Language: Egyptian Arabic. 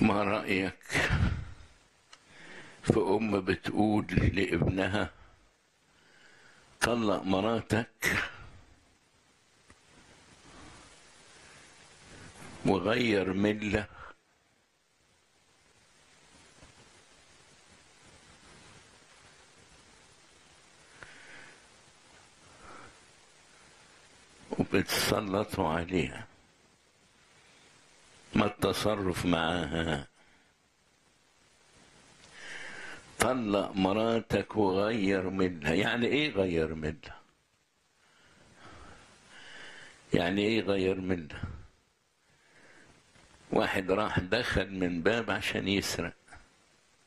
ما رأيك في أم بتقول لابنها طلق مراتك وغير ملة وبتسلطوا عليها ما التصرف معاها طلق مراتك وغير منها يعني ايه غير منها يعني ايه غير منها واحد راح دخل من باب عشان يسرق